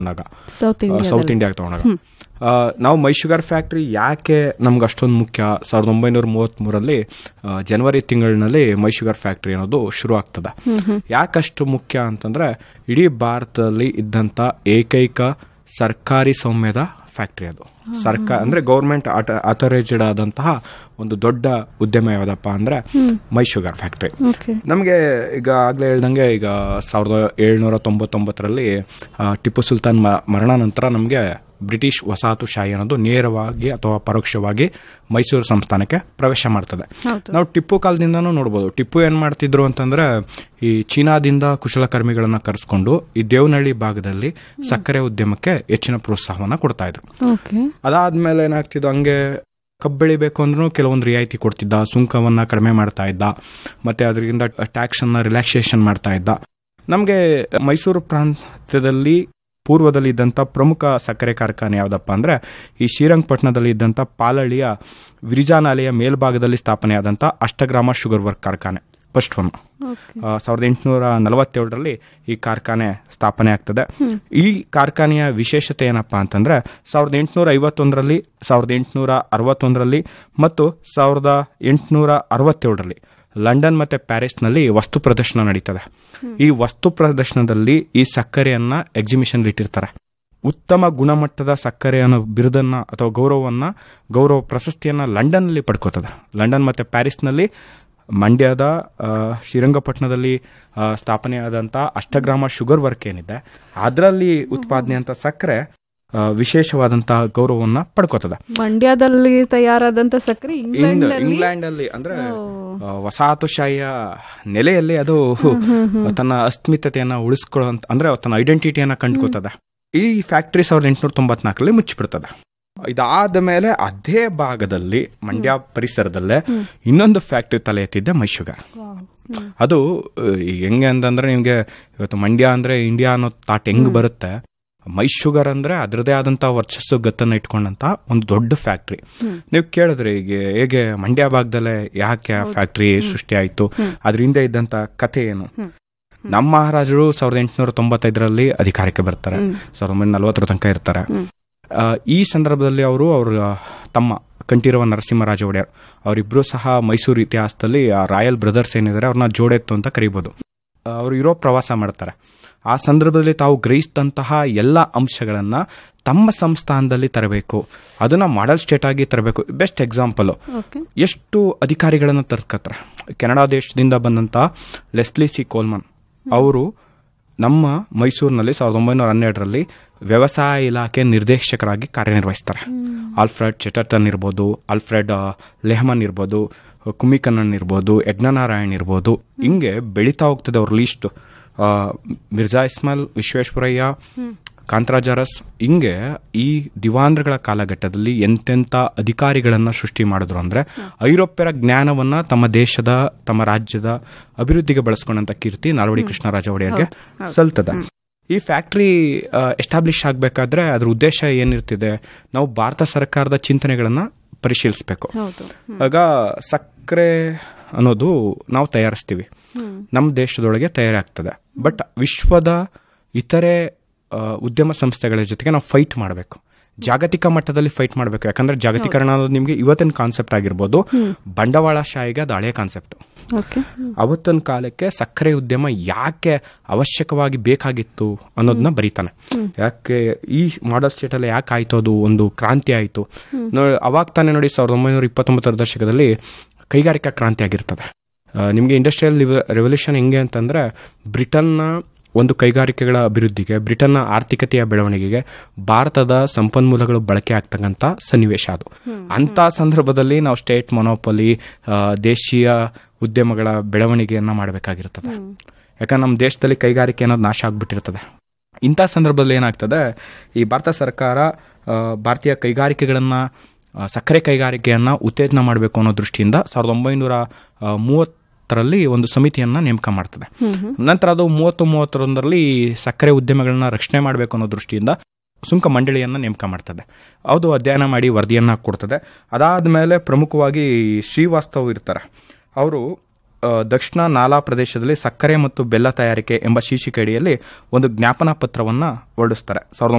ತಗೊಂಡಾಗ south India south ಇಂಡಿಯಾಗೆ ತಗೊಂಡಾಗ ಆ, ನಾವು ಮೈ ಶುಗರ್ ಫ್ಯಾಕ್ಟ್ರಿ ಯಾಕೆ ನಮ್ಗೆ ಅಷ್ಟೊಂದು ಮುಖ್ಯ ಸಾವಿರದ ಒಂಬೈನೂರ ಮೂವತ್ತ್ಮೂರಲ್ಲಿ ಆ, ಜನವರಿ ತಿಂಗಳಿನಲ್ಲಿ ಮೈ ಶುಗರ್ ಫ್ಯಾಕ್ಟ್ರಿ ಅನ್ನೋದು ಶುರು ಆಗ್ತದೆ ಯಾಕಷ್ಟು ಮುಖ್ಯ ಅಂತಂದ್ರೆ ಇಡೀ ಭಾರತದಲ್ಲಿ ಇದ್ದಂಥ ಏಕೈಕ ಸರ್ಕಾರಿ ಸೌಮ್ಯದ ಫ್ಯಾಕ್ಟ್ರಿ ಅದು ಸರ್ಕಾರ ಅಂದ್ರೆ ಗೌರ್ಮೆಂಟ್ ಅಥರೈಸ್ಡ್ ಆದಂತಹ ಒಂದು ದೊಡ್ಡ ಉದ್ಯಮ ಯಾವುದಪ್ಪ ಅಂದ್ರೆ ಮೈ ಶುಗರ್ ಫ್ಯಾಕ್ಟ್ರಿ ಓಕೆ ನಮಗೆ ಈಗ ಆಗ್ಲೇ ಹೇಳ್ದಂಗೆ ಈಗ ಸಾವಿರದ ಏಳ್ನೂರ ತೊಂಬತ್ತೊಂಬತ್ತರಲ್ಲಿ ಆ, ಟಿಪ್ಪು ಸುಲ್ತಾನ್ ಮ- ಮರಣ ನಂತರ ನಮಗೆ ಬ್ರಿಟಿಷ್ ವಸಾಹತುಶಾಹಿ ಅನ್ನೋದು ನೇರವಾಗಿ ಅಥವಾ ಪರೋಕ್ಷವಾಗಿ ಮೈಸೂರು ಸಂಸ್ಥಾನಕ್ಕೆ ಪ್ರವೇಶ ಮಾಡ್ತದೆ ನಾವು ಟಿಪ್ಪು ಕಾಲದಿಂದನೂ ನೋಡ್ಬೋದು ಟಿಪ್ಪು ಏನ್ ಮಾಡ್ತಿದ್ರು ಅಂತಂದ್ರೆ ಈ ಚೀನಾದಿಂದ ಕುಶಲಕರ್ಮಿಗಳನ್ನ ಕರೆಸ್ಕೊಂಡು ಈ ದೇವನಹಳ್ಳಿ ಭಾಗದಲ್ಲಿ ಸಕ್ಕರೆ ಉದ್ಯಮಕ್ಕೆ ಹೆಚ್ಚಿನ ಪ್ರೋತ್ಸಾಹವನ್ನ ಕೊಡ್ತಾ ಇದ್ರು ಓಕೆ ಅದಾದ್ಮೇಲೆ ಏನಾಗ್ತಿದ್ದು ಹಂಗೆ ಕಬ್ಬು ಬೆಳಿಬೇಕು ಅಂದ್ರೂ ಕೆಲವೊಂದು ರಿಯಾಯಿತಿ ಕೊಡ್ತಿದ್ದ ಸುಂಕವನ್ನ ಕಡಿಮೆ ಮಾಡ್ತಾ ಇದ್ದ ಮತ್ತೆ ಅದರಿಂದ ಟ್ಯಾಕ್ಸ್ ಅನ್ನ ರಿಲ್ಯಾಕ್ಸೇಷನ್ ಮಾಡ್ತಾ ಇದ್ದ ನಮಗೆ ಮೈಸೂರು ಪ್ರಾಂತ್ಯದಲ್ಲಿ ಪೂರ್ವದಲ್ಲಿ ಇದ್ದಂಥ ಪ್ರಮುಖ ಸಕ್ಕರೆ ಕಾರ್ಖಾನೆ ಯಾವುದಪ್ಪ ಅಂದ್ರೆ ಈ ಶ್ರೀರಂಗಪಟ್ಟಣದಲ್ಲಿ ಇದ್ದಂಥ ಪಾಲಳಿಯ ವಿರಿಜಾನಾಲೆಯ ಮೇಲ್ಭಾಗದಲ್ಲಿ ಸ್ಥಾಪನೆಯಾದಂಥ ಅಷ್ಟಗ್ರಾಮ ಶುಗರ್ ವರ್ಕ್ ಕಾರ್ಖಾನೆ ಫಸ್ಟ್ ಒನ್ ಓಕೆ ಆ, ಸಾವಿರದ ಎಂಟುನೂರ ನಲವತ್ತೇಳರಲ್ಲಿ ಈ ಕಾರ್ಖಾನೆ ಸ್ಥಾಪನೆ ಆಗ್ತದೆ ಈ ಕಾರ್ಖಾನೆಯ ವಿಶೇಷತೆ ಏನಪ್ಪಾ ಅಂತಂದ್ರೆ ಸಾವಿರದ ಎಂಟುನೂರ ಐವತ್ತೊಂದರಲ್ಲಿ ಸಾವಿರದ ಎಂಟುನೂರ ಅರವತ್ತೊಂದರಲ್ಲಿ ಮತ್ತು ಸಾವಿರದ ಎಂಟುನೂರ ಅರವತ್ತೇಳರಲ್ಲಿ ಲಂಡನ್ ಮತ್ತೆ ಪ್ಯಾರಿಸ್ನಲ್ಲಿ ವಸ್ತು ಪ್ರದರ್ಶನ ನಡೀತದೆ ಈ ವಸ್ತು ಪ್ರದರ್ಶನದಲ್ಲಿ ಈ ಸಕ್ಕರೆಯನ್ನ ಎಕ್ಸಿಬಿಷನ್ ಇಟ್ಟಿರ್ತಾರೆ ಉತ್ತಮ ಗುಣಮಟ್ಟದ ಸಕ್ಕರೆ ಅನ್ನೋ ಬಿರುದನ್ನ ಅಥವಾ ಗೌರವವನ್ನ ಗೌರವ ಪ್ರಶಸ್ತಿಯನ್ನ ಲಂಡನ್ನಲ್ಲಿ ಪಡ್ಕೋತದೆ ಲಂಡನ್ ಮತ್ತೆ ಪ್ಯಾರಿಸ್ನಲ್ಲಿ ಮಂಡ್ಯದ ಆ, ಶ್ರೀರಂಗಪಟ್ಟಣದಲ್ಲಿ ಆ, ಸ್ಥಾಪನೆಯಾದಂಥ ಅಷ್ಟಗ್ರಾಮ ಶುಗರ್ ವರ್ಕ್ ಏನಿದೆ ಅದರಲ್ಲಿ ಉತ್ಪಾದನೆ ಅಂತ ಸಕ್ಕರೆ ಆ, ವಿಶೇಷವಾದಂತಹ ಗೌರವವನ್ನ ಪಡ್ಕೋತದೆ ಮಂಡ್ಯದಲ್ಲಿ ತಯಾರಾದಂತ ಸಕ್ಕರೆ ಇಂಗ್ಲೆಂಡ್ ಇಂಗ್ಲೆಂಡ್ ಅಲ್ಲಿ ಅಂದ್ರೆ ಆ, ವಸಾಹತುಶಾಹಿಯ ನೆಲೆಯಲ್ಲಿ ಅದು ತನ್ನ ಅಸ್ಮಿತತೆಯನ್ನ ಉಳಿಸ್ಕೊಳ್ಳುವಂತ ಅಂದ್ರೆ ತನ್ನ ಐಡೆಂಟಿಟಿಯನ್ನ ಕಂಡುಕೋತದೆ ಈ ಫ್ಯಾಕ್ಟರಿ ಸಾವಿರದ ಎಂಟುನೂರ ತೊಂಬತ್ನಾಲ್ಕರಲ್ಲಿ ಮುಚ್ಚಿಬಿಡ್ತದೆ ಇದಾದ ಮೇಲೆ ಅದೇ ಭಾಗದಲ್ಲಿ ಮಂಡ್ಯ ಪರಿಸರದಲ್ಲೇ ಇನ್ನೊಂದು ಫ್ಯಾಕ್ಟರಿ ತಲೆ ಎತ್ತಿದ್ದೆ ಮೈಶುಗರ್ ಅದು ಅಹ್, ಈಗ ಹೆಂಗೆ ಅಂತಂದ್ರೆ ನಿಮ್ಗೆ ಇವತ್ತು ಮಂಡ್ಯ ಅಂದ್ರೆ ಇಂಡಿಯಾ ಅನ್ನೋ ತಾಟ್ ಹೆಂಗ್ ಬರುತ್ತೆ ಮೈಶುಗರ್ ಅಂದ್ರೆ ಅದರದೇ ಆದಂತ ವರ್ಚಸ್ಸು ಗತ್ತನ್ನ ಇಟ್ಕೊಂಡಂತ ಒಂದು ದೊಡ್ಡ ಫ್ಯಾಕ್ಟ್ರಿ ನೀವು ಕೇಳಿದ್ರಿ ಈಗ ಹೇಗೆ ಮಂಡ್ಯ ಭಾಗದಲ್ಲೇ ಯಾಕೆ ಫ್ಯಾಕ್ಟ್ರಿ ಸೃಷ್ಟಿ ಆಯ್ತು ಅದ್ರ ಹಿಂದೆ ಇದ್ದಂತ ಕಥೆ ಏನು ನಮ್ಮ ಮಹಾರಾಜರು ಸಾವಿರದ ಎಂಟುನೂರ ತೊಂಬತ್ತೈದರಲ್ಲಿ ಅಧಿಕಾರಕ್ಕೆ ಬರ್ತಾರೆ ಸಾವಿರದ ಒಂಬೈನೂರ ನಲವತ್ತರ ತನಕ ಇರ್ತಾರೆ ಆ, ಈ ಸಂದರ್ಭದಲ್ಲಿ ಅವರು ಅವ್ರ ತಮ್ಮ ಕಂಠೀರವ ನರಸಿಂಹರಾಜ ಒಡೆಯರ್ ಅವರಿಬ್ರು ಸಹ ಮೈಸೂರು ಇತಿಹಾಸದಲ್ಲಿ ಆ ರಾಯಲ್ ಬ್ರದರ್ಸ್ ಏನಿದ್ದಾರೆ ಅವ್ರನ್ನ ಜೋಡೆತ್ತು ಅಂತ ಕರಿಬೋದು ಅವರು ಯುರೋಪ್ ಪ್ರವಾಸ ಮಾಡ್ತಾರೆ ಆ ಸಂದರ್ಭದಲ್ಲಿ ತಾವು ಗ್ರಹಿಸಿದಂತಹ ಎಲ್ಲ ಅಂಶಗಳನ್ನ ತಮ್ಮ ಸಂಸ್ಥಾನದಲ್ಲಿ ತರಬೇಕು ಅದನ್ನ ಮಾಡೆಲ್ ಸ್ಟೇಟ್ ಆಗಿ ತರಬೇಕು ಬೆಸ್ಟ್ ಎಕ್ಸಾಂಪಲ್ ಓಕೆ ಎಷ್ಟು ಅಧಿಕಾರಿಗಳನ್ನ ತರ್ಕತ್ತಾರೆ ಕೆನಡಾ ದೇಶದಿಂದ ಬಂದಂತ ಲೆಸ್ಲಿ ಸಿ ಕೋಲ್ಮನ್ ಅವರು ನಮ್ಮ ಮೈಸೂರಿನಲ್ಲಿ ಸಾವಿರದ ಒಂಬೈನೂರ ಹನ್ನೆರಡರಲ್ಲಿ ವ್ಯವಸಾಯ ಇಲಾಖೆ ನಿರ್ದೇಶಕರಾಗಿ ಕಾರ್ಯನಿರ್ವಹಿಸ್ತಾರೆ ಆಲ್ಫ್ರೆಡ್ ಚೆಟರ್ಟನ್ ಇರ್ಬೋದು ಆಲ್ಫ್ರೆಡ್ ಆ, ಲೆಹಮನ್ ಇರ್ಬೋದು ಕುಮಿಕಣ್ಣನ್ ಇರ್ಬೋದು ಯಜ್ಞನಾರಾಯಣ್ ಇರ್ಬೋದು ಹಿಂಗೆ ಬೆಳೀತಾ ಹೋಗ್ತದೆ ಅವ್ರ ಲೀಸ್ಟ್ ಮಿರ್ಜಾ ಇಸ್ಮಾಲ್ ವಿಶ್ವೇಶ್ವರಯ್ಯ ಕಾಂತರಾಜಾರಸ್ ಹಿಂಗೆ ಈ ದಿವಾಂದ್ರಗಳ ಕಾಲಘಟ್ಟದಲ್ಲಿ ಎಂತೆಂಥ ಅಧಿಕಾರಿಗಳನ್ನ ಸೃಷ್ಟಿ ಮಾಡಿದ್ರು ಅಂದ್ರೆ ಐರೋಪ್ಯರ ಜ್ಞಾನವನ್ನ ತಮ್ಮ ದೇಶದ ತಮ್ಮ ರಾಜ್ಯದ ಅಭಿವೃದ್ಧಿಗೆ ಬಳಸ್ಕೊಂಡಂತ ಕೀರ್ತಿ ನಾಲ್ವಡಿ ಕೃಷ್ಣರಾಜ ಒಡೆಯರ್ಗೆ ಸಲ್ತದ ಈ ಫ್ಯಾಕ್ಟ್ರಿ ಎಸ್ಟಾಬ್ಲಿಷ್ ಆಗಬೇಕಾದ್ರೆ ಅದ್ರ ಉದ್ದೇಶ ಏನಿರ್ತಿದೆ ನಾವು ಭಾರತ ಸರ್ಕಾರದ ಚಿಂತನೆಗಳನ್ನ ಪರಿಶೀಲಿಸಬೇಕು ಹೌದು ಆಗ ಸಕ್ಕರೆ ಅನ್ನೋದು ನಾವು ತಯಾರಿಸ್ತೀವಿ ನಮ್ಮ ದೇಶದೊಳಗೆ ತಯಾರಾಗ್ತದೆ ಬಟ್ ವಿಶ್ವದ ಇತರೆ ಆ, ಉದ್ಯಮ ಸಂಸ್ಥೆಗಳ ಜೊತೆಗೆ ನಾವು ಫೈಟ್ ಮಾಡಬೇಕು ಜಾಗತಿಕ ಮಟ್ಟದಲ್ಲಿ ಫೈಟ್ ಮಾಡಬೇಕು ಯಾಕಂದ್ರೆ ಜಾಗತೀಕರಣ ಅನ್ನೋದು ನಿಮಗೆ ಇವತ್ತಿನ ಕಾನ್ಸೆಪ್ಟ್ ಆಗಿರ್ಬೋದು ಬಂಡವಾಳಶಾಹಿಗೆ ಅದು ಹಳೆಯ ಕಾನ್ಸೆಪ್ಟ್ ಓಕೆ ಅವತ್ತಿನ ಕಾಲಕ್ಕೆ ಸಕ್ಕರೆ ಉದ್ಯಮ ಯಾಕೆ ಅವಶ್ಯಕವಾಗಿ ಬೇಕಾಗಿತ್ತು ಅನ್ನೋದನ್ನ ಬರೀತಾನೆ ಯಾಕೆ ಈ ಮಾಡಲ್ ಸ್ಟೇಟ್ ಅಲ್ಲಿ ಯಾಕೆ ಆಯ್ತು ಅದು ಒಂದು ಕ್ರಾಂತಿ ಆಯ್ತು ನೋಡಿ ಅವಾಗ ತಾನೇ ನೋಡಿ ಸಾವಿರದ ಒಂಬೈನೂರ ಇಪ್ಪತ್ತೊಂಬತ್ತರ ದಶಕದಲ್ಲಿ ಕೈಗಾರಿಕಾ ಕ್ರಾಂತಿ ಆಗಿರ್ತದೆ ಆ, ನಿಮ್ಗೆ ಇಂಡಸ್ಟ್ರಿಯಲ್ ರೆವಲ್ಯೂಷನ್ ಹೆಂಗೆ ಅಂತಂದ್ರೆ ಬ್ರಿಟನ್ನ ಒಂದು ಕೈಗಾರಿಕೆಗಳ ಅಭಿವೃದ್ಧಿಗೆ ಬ್ರಿಟನ್ನ ಆರ್ಥಿಕತೆಯ ಬೆಳವಣಿಗೆಗೆ ಭಾರತದ ಸಂಪನ್ಮೂಲಗಳು ಬಳಕೆ ಆಗ್ತಕ್ಕಂಥ ಸನ್ನಿವೇಶ ಅದು ಅಂತ ಸಂದರ್ಭದಲ್ಲಿ ನಾವು ಸ್ಟೇಟ್ ಮೊನೋಪಲಿ ದೇಶೀಯ ಉದ್ಯಮಗಳ ಬೆಳವಣಿಗೆಯನ್ನ ಮಾಡಬೇಕಾಗಿರ್ತದೆ ಯಾಕಂದ್ರೆ ನಮ್ಮ ದೇಶದಲ್ಲಿ ಕೈಗಾರಿಕೆ ಅನ್ನೋದು ನಾಶ ಆಗ್ಬಿಟ್ಟಿರ್ತದೆ ಇಂಥ ಸಂದರ್ಭದಲ್ಲಿ ಏನಾಗ್ತದೆ ಈ ಭಾರತ ಸರ್ಕಾರ ಆ, ಭಾರತೀಯ ಕೈಗಾರಿಕೆಗಳನ್ನ ಆ, ಸಕ್ಕರೆ ಕೈಗಾರಿಕೆಯನ್ನ ಉತ್ತೇಜನ ಮಾಡಬೇಕು ಅನ್ನೋ ದೃಷ್ಟಿಯಿಂದ ಸಾವಿರದ ಒಂಬೈನೂರ ಆ, ಮೂವತ್ತರಲ್ಲಿ ಒಂದು ಸಮಿತಿಯನ್ನ ನೇಮಕ ಮಾಡ್ತದೆ ನಂತರ ಅದು ಮೂವತ್ತು ಮೂವತ್ತೊಂದರಲ್ಲಿ ಸಕ್ಕರೆ ಉದ್ಯಮಗಳನ್ನ ರಕ್ಷಣೆ ಮಾಡಬೇಕು ಅನ್ನೋ ದೃಷ್ಟಿಯಿಂದ ಸುಂಕ ಮಂಡಳಿಯನ್ನ ನೇಮಕ ಮಾಡ್ತದೆ ಅದು ಅಧ್ಯಯನ ಮಾಡಿ ವರದಿಯನ್ನ ಕೊಡ್ತದೆ ಅದಾದ ಮೇಲೆ ಪ್ರಮುಖವಾಗಿ ಶ್ರೀವಾಸ್ತವ್ ಇರ್ತಾರೆ ಅವರು ಆ, ದಕ್ಷಿಣ ನಾಲಾ ಪ್ರದೇಶದಲ್ಲಿ ಸಕ್ಕರೆ ಮತ್ತು ಬೆಲ್ಲ ತಯಾರಿಕೆ ಎಂಬ ಶೀರ್ಷಿಕೆ ಅಡಿಯಲ್ಲಿ ಒಂದು ಜ್ಞಾಪನಾ ಪತ್ರವನ್ನ ಹೊರಡಿಸ್ತಾರೆ ಸಾವಿರದ